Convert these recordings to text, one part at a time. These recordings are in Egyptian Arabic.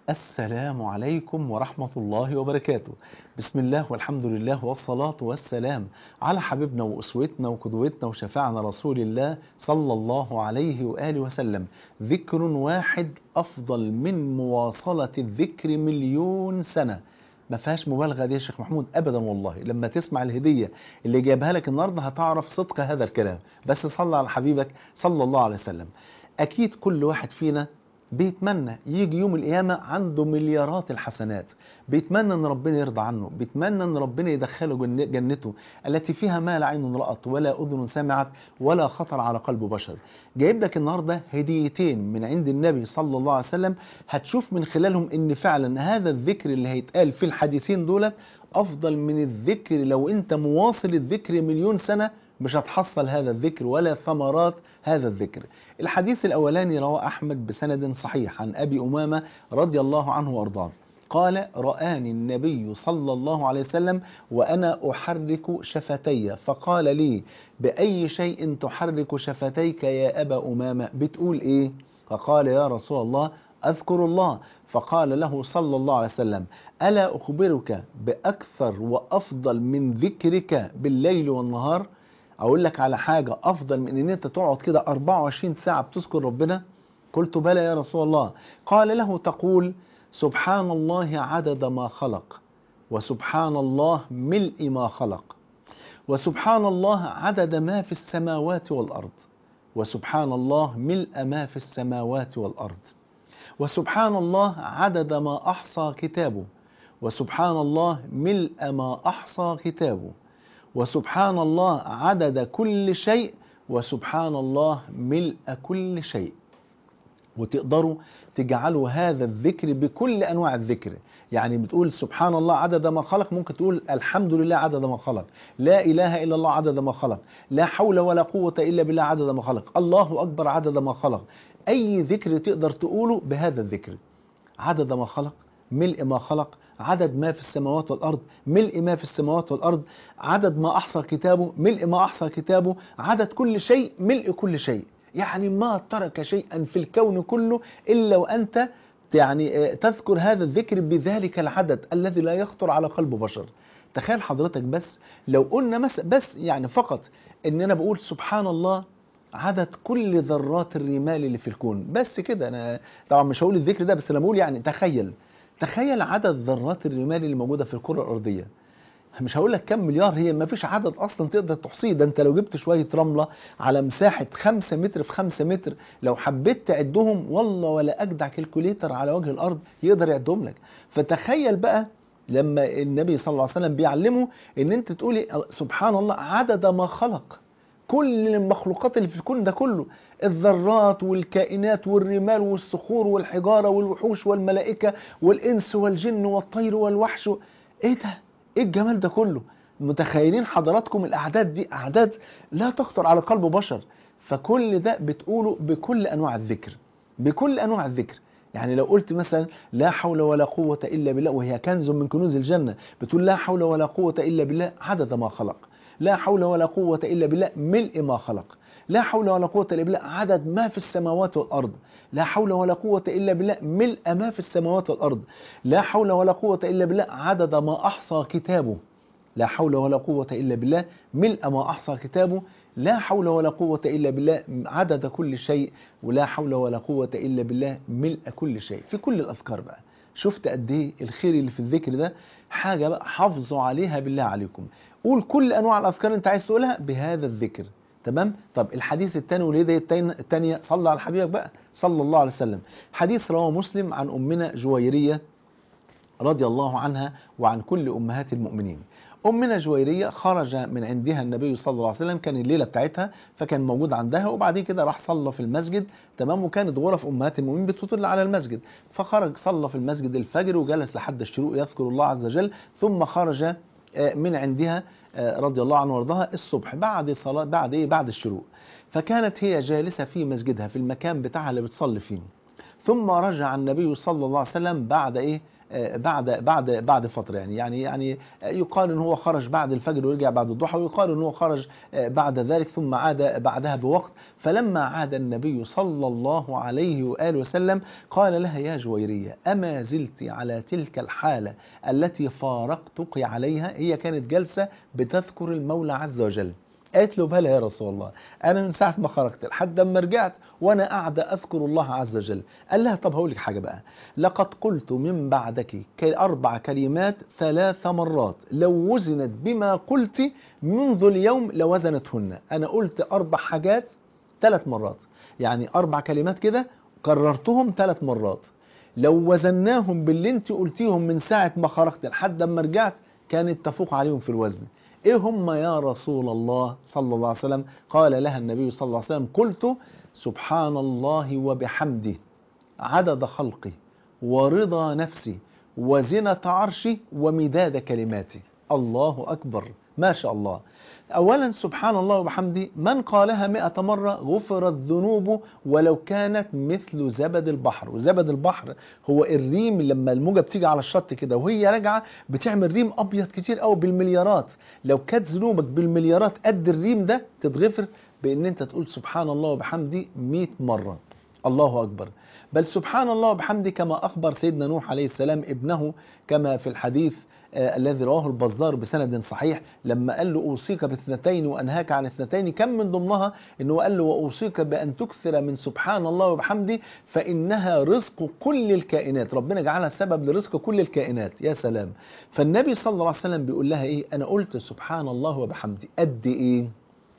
السلام عليكم ورحمة الله وبركاته بسم الله والحمد لله والصلاة والسلام على حبيبنا وأسوتنا وقدوتنا وشفاعنا رسول الله صلى الله عليه وآله وسلم ذكر واحد أفضل من مواصلة الذكر مليون سنة ما فيهاش مبالغه دي يا شيخ محمود ابدا والله لما تسمع الهديه اللي جايبها لك النهارده هتعرف صدق هذا الكلام بس صلى على حبيبك صلى الله عليه وسلم اكيد كل واحد فينا بيتمنى يجي يوم القيامة عنده مليارات الحسنات بيتمنى ان ربنا يرضى عنه بيتمنى ان ربنا يدخله جن- جنته التي فيها ما لا عين رأت ولا أذن سمعت ولا خطر على قلب بشر جايب لك النهاردة هديتين من عند النبي صلى الله عليه وسلم هتشوف من خلالهم ان فعلا هذا الذكر اللي هيتقال في الحديثين دولت افضل من الذكر لو انت مواصل الذكر مليون سنة مش هتحصل هذا الذكر ولا ثمرات هذا الذكر الحديث الأولاني رواه أحمد بسند صحيح عن أبي أمامة رضي الله عنه وأرضاه قال رآني النبي صلى الله عليه وسلم وأنا أحرك شفتي فقال لي بأي شيء تحرك شفتيك يا أبا أمامة بتقول إيه فقال يا رسول الله أذكر الله فقال له صلى الله عليه وسلم ألا أخبرك بأكثر وأفضل من ذكرك بالليل والنهار اقول لك على حاجة افضل من ان انت تقعد كده 24 ساعة بتذكر ربنا قلت بلى يا رسول الله قال له تقول سبحان الله عدد ما خلق وسبحان الله ملء ما خلق وسبحان الله عدد ما في السماوات والأرض وسبحان الله ملء ما في السماوات والأرض وسبحان الله عدد ما أحصى كتابه وسبحان الله ملء ما أحصى كتابه وسبحان الله عدد كل شيء وسبحان الله ملء كل شيء وتقدروا تجعلوا هذا الذكر بكل انواع الذكر يعني بتقول سبحان الله عدد ما خلق ممكن تقول الحمد لله عدد ما خلق لا اله الا الله عدد ما خلق لا حول ولا قوه الا بالله عدد ما خلق الله اكبر عدد ما خلق اي ذكر تقدر تقوله بهذا الذكر عدد ما خلق ملء ما خلق عدد ما في السماوات والأرض ملء ما في السماوات والأرض عدد ما أحصى كتابه ملء ما أحصى كتابه عدد كل شيء ملء كل شيء يعني ما ترك شيئا في الكون كله إلا وأنت يعني آه، تذكر هذا الذكر بذلك العدد الذي لا يخطر على قلب بشر تخيل حضرتك بس لو قلنا مس بس يعني فقط ان انا بقول سبحان الله عدد كل ذرات الرمال اللي في الكون بس كده انا طبعا مش هقول الذكر ده بس انا بقول يعني تخيل تخيل عدد ذرات الرمال اللي موجوده في الكره الارضيه مش هقول لك كم مليار هي ما فيش عدد اصلا تقدر تحصيه ده انت لو جبت شويه رمله على مساحه 5 متر في 5 متر لو حبيت تعدهم والله ولا اجدع كالكوليتر على وجه الارض يقدر يعدهم لك فتخيل بقى لما النبي صلى الله عليه وسلم بيعلمه ان انت تقولي سبحان الله عدد ما خلق كل المخلوقات اللي في الكون ده كله الذرات والكائنات والرمال والصخور والحجارة والوحوش والملائكة والإنس والجن والطير والوحش إيه ده؟ إيه الجمال ده كله؟ متخيلين حضراتكم الأعداد دي أعداد لا تخطر على قلب بشر فكل ده بتقوله بكل أنواع الذكر بكل أنواع الذكر يعني لو قلت مثلا لا حول ولا قوة إلا بالله وهي كنز من كنوز الجنة بتقول لا حول ولا قوة إلا بالله عدد ما خلق لا حول ولا قوة إلا بالله ملء ما خلق لا حول ولا قوة إلا بالله عدد ما في السماوات والأرض لا حول ولا قوة إلا بالله ملء ما في السماوات والأرض لا حول ولا قوة إلا بالله عدد ما أحصى كتابه لا حول ولا قوة إلا بالله ملء ما أحصى كتابه لا حول ولا قوة إلا بالله عدد كل شيء ولا حول ولا قوة إلا بالله ملء كل شيء في كل الأذكار بقى شفت قد ايه الخير اللي في الذكر ده حاجة بقى حافظوا عليها بالله عليكم قول كل أنواع الأذكار اللي أنت عايز تقولها بهذا الذكر تمام طب الحديث الثاني والهدية الثانية صلى على حبيبك بقى صلى الله عليه وسلم حديث رواه مسلم عن أمنا جويرية رضي الله عنها وعن كل أمهات المؤمنين أمنا جويرية خرج من عندها النبي صلى الله عليه وسلم كان الليلة بتاعتها فكان موجود عندها وبعدين كده راح صلى في المسجد تمام وكانت غرف أمهات المؤمنين بتطل على المسجد فخرج صلى في المسجد الفجر وجلس لحد الشروق يذكر الله عز وجل ثم خرج آه، من عندها آه، رضي الله عنه وارضاها الصبح بعد صلاة بعد ايه بعد الشروق فكانت هي جالسة في مسجدها في المكان بتاعها اللي بتصلي فيه ثم رجع النبي صلى الله عليه وسلم بعد ايه آه، بعد بعد بعد فتره يعني يعني يعني يقال ان هو خرج بعد الفجر ورجع بعد الضحى ويقال ان هو خرج آه، بعد ذلك ثم عاد بعدها بوقت فلما عاد النبي صلى الله عليه واله وسلم قال لها يا جويريه اما زلت على تلك الحاله التي فارقتك عليها هي كانت جالسه بتذكر المولى عز وجل قالت له بلى يا رسول الله انا من ساعه ما خرجت لحد ما رجعت وانا قاعده اذكر الله عز وجل قال لها طب هقول لك حاجه بقى لقد قلت من بعدك ك- اربع كلمات ثلاث مرات لو وزنت بما قلت منذ اليوم لوزنتهن انا قلت اربع حاجات ثلاث مرات يعني اربع كلمات كده كررتهم ثلاث مرات لو وزناهم باللي انت قلتيهم من ساعه ما خرجت لحد ما رجعت كانت تفوق عليهم في الوزن ايه هم يا رسول الله صلى الله عليه وسلم قال لها النبي صلى الله عليه وسلم قلت سبحان الله وبحمده عدد خلقي ورضا نفسي وزنة عرشي ومداد كلماتي الله أكبر ما شاء الله أولا سبحان الله وبحمده من قالها مئة مرة غفرت ذنوبه ولو كانت مثل زبد البحر وزبد البحر هو الريم لما الموجة بتيجي على الشط كده وهي راجعة بتعمل ريم أبيض كتير قوي بالمليارات لو كانت ذنوبك بالمليارات قد الريم ده تتغفر بأن أنت تقول سبحان الله وبحمده 100 مرة الله أكبر بل سبحان الله وبحمده كما أخبر سيدنا نوح عليه السلام ابنه كما في الحديث آه الذي رواه البزار بسند صحيح لما قال له أوصيك باثنتين وأنهاك عن اثنتين كم من ضمنها أنه قال له وأوصيك بأن تكثر من سبحان الله وبحمده فإنها رزق كل الكائنات ربنا جعلها سبب لرزق كل الكائنات يا سلام فالنبي صلى الله عليه وسلم بيقول لها إيه أنا قلت سبحان الله وبحمده قد إيه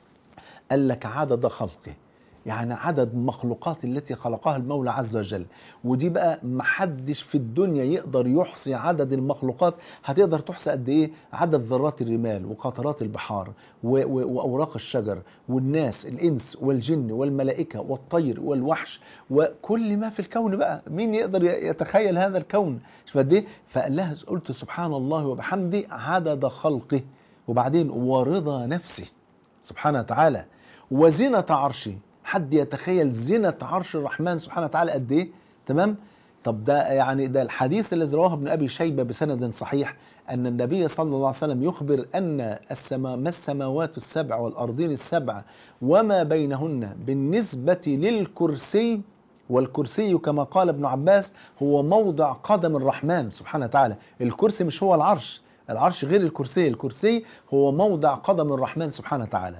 قال لك عدد خلقه يعني عدد مخلوقات التي خلقها المولى عز وجل ودي بقى محدش في الدنيا يقدر يحصي عدد المخلوقات هتقدر تحصي قد ايه عدد ذرات الرمال وقطرات البحار و و واوراق الشجر والناس الانس والجن والملائكه والطير والوحش وكل ما في الكون بقى مين يقدر يتخيل هذا الكون شوف قد ايه فقال لها قلت سبحان الله وبحمده عدد خلقه وبعدين ورضا نفسه سبحانه وتعالى وزنة عرشه حد يتخيل زنة عرش الرحمن سبحانه وتعالى قد ايه تمام طب ده يعني ده الحديث الذي رواه ابن ابي شيبه بسند صحيح ان النبي صلى الله عليه وسلم يخبر ان السماء ما السماوات السبع والارضين السبع وما بينهن بالنسبه للكرسي والكرسي كما قال ابن عباس هو موضع قدم الرحمن سبحانه وتعالى الكرسي مش هو العرش العرش غير الكرسي الكرسي هو موضع قدم الرحمن سبحانه وتعالى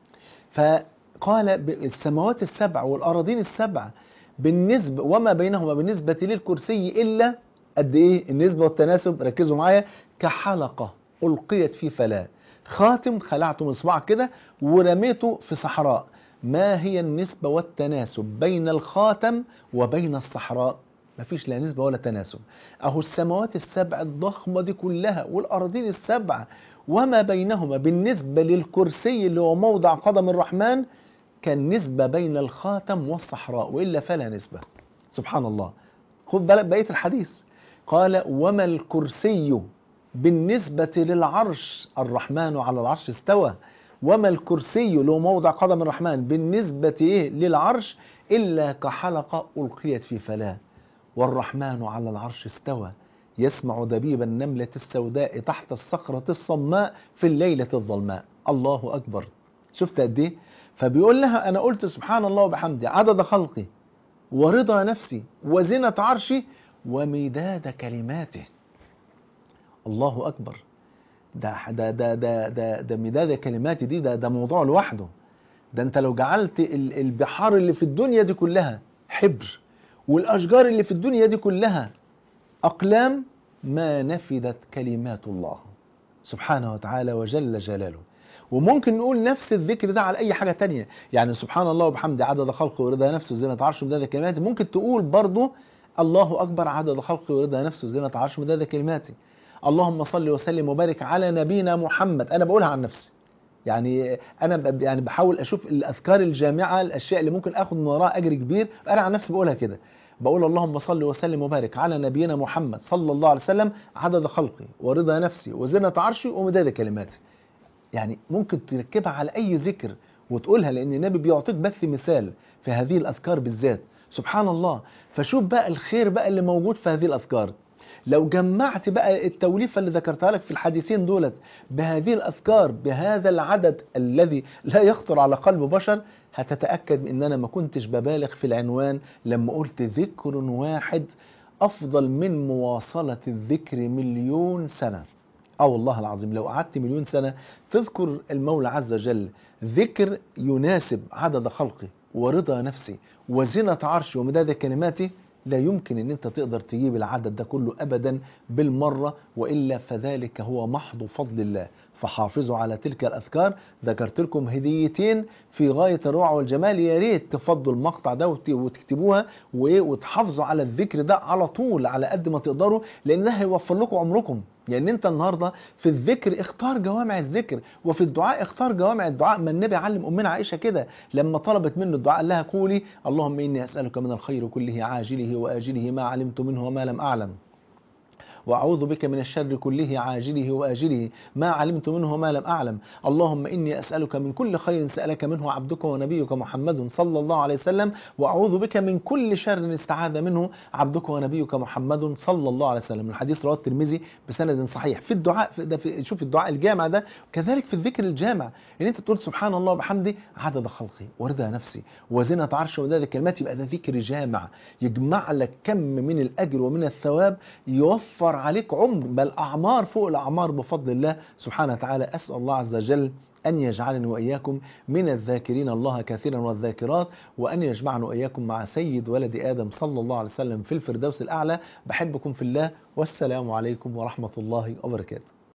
فقال السماوات السبع والأراضين السبع بالنسبة وما بينهما بالنسبة للكرسي إلا قد إيه النسبة والتناسب ركزوا معايا كحلقة ألقيت في فلاة خاتم خلعته من صباعك كده ورميته في صحراء ما هي النسبة والتناسب بين الخاتم وبين الصحراء مفيش لا نسبة ولا تناسب أهو السماوات السبع الضخمة دي كلها والأراضين السبع وما بينهما بالنسبة للكرسي اللي هو موضع قدم الرحمن كان نسبة بين الخاتم والصحراء وإلا فلا نسبة سبحان الله خد بالك بقية الحديث قال وما الكرسي بالنسبة للعرش الرحمن على العرش استوى وما الكرسي اللي هو موضع قدم الرحمن بالنسبة إيه للعرش إلا كحلقة ألقيت في فلاة والرحمن على العرش استوى يسمع دبيب النملة السوداء تحت الصخرة الصماء في الليلة الظلماء الله أكبر شفت قد ايه فبيقول لها أنا قلت سبحان الله وبحمده عدد خلقي ورضا نفسي وزنة عرشي ومداد كلماته الله أكبر ده ده ده ده ده, ده مداد كلماتي دي ده ده موضوع لوحده ده انت لو جعلت البحار اللي في الدنيا دي كلها حبر والأشجار اللي في الدنيا دي كلها أقلام ما نفدت كلمات الله سبحانه وتعالى وجل جلاله وممكن نقول نفس الذكر ده على أي حاجة تانية يعني سبحان الله وبحمده عدد خلقه ورضا نفسه وزنة عرشه ومداد كلماته ممكن تقول برضه الله أكبر عدد خلقه ورضا نفسه وزنة عرشه ومداد كلماته اللهم صل وسلم وبارك على نبينا محمد أنا بقولها عن نفسي يعني انا يعني بحاول اشوف الاذكار الجامعه الاشياء اللي ممكن اخد من وراها اجر كبير انا عن نفسي بقولها كده بقول اللهم صل وسلم وبارك على نبينا محمد صلى الله عليه وسلم عدد خلقي ورضا نفسي وزنة عرشي ومداد كلماتي يعني ممكن تركبها على اي ذكر وتقولها لان النبي بيعطيك بث مثال في هذه الاذكار بالذات سبحان الله فشوف بقى الخير بقى اللي موجود في هذه الأذكار لو جمعت بقى التوليفة اللي ذكرتها لك في الحديثين دولت بهذه الأذكار بهذا العدد الذي لا يخطر على قلب بشر هتتأكد من أن أنا ما كنتش ببالغ في العنوان لما قلت ذكر واحد أفضل من مواصلة الذكر مليون سنة اه والله العظيم لو قعدت مليون سنة تذكر المولى عز وجل ذكر يناسب عدد خلقه ورضا نفسي وزنة عرشي ومداد كلماتي لا يمكن ان انت تقدر تجيب العدد ده كله ابدا بالمرة وإلا فذلك هو محض فضل الله فحافظوا على تلك الأذكار ذكرت لكم هديتين في غاية الروعة والجمال يا ريت تفضوا المقطع ده وتكتبوها وتحافظوا على الذكر ده على طول على قد ما تقدروا لأن ده هيوفر لكم عمركم يعني انت النهارده في الذكر اختار جوامع الذكر وفي الدعاء اختار جوامع الدعاء ما النبي علم امنا عائشه كده لما طلبت منه الدعاء قال لها قولي اللهم اني اسالك من الخير كله عاجله واجله ما علمت منه وما لم اعلم وأعوذ بك من الشر كله عاجله وآجله ما علمت منه وما لم أعلم اللهم إني أسألك من كل خير سألك منه عبدك ونبيك محمد صلى الله عليه وسلم وأعوذ بك من كل شر استعاذ منه عبدك ونبيك محمد صلى الله عليه وسلم الحديث رواه الترمذي بسند صحيح في الدعاء في ده في شوف الدعاء الجامع ده كذلك في الذكر الجامع ان انت تقول سبحان الله وبحمده عدد خلقي ورضا نفسي وزنة عرشه ومداد الكلمات يبقى ده ذكر جامع يجمع لك كم من الاجر ومن الثواب يوفر عليك عمر بل اعمار فوق الاعمار بفضل الله سبحانه وتعالى اسال الله عز وجل أن يجعلني وإياكم من الذاكرين الله كثيرا والذاكرات وأن يجمعنا وإياكم مع سيد ولد آدم صلى الله عليه وسلم في الفردوس الأعلى بحبكم في الله والسلام عليكم ورحمة الله وبركاته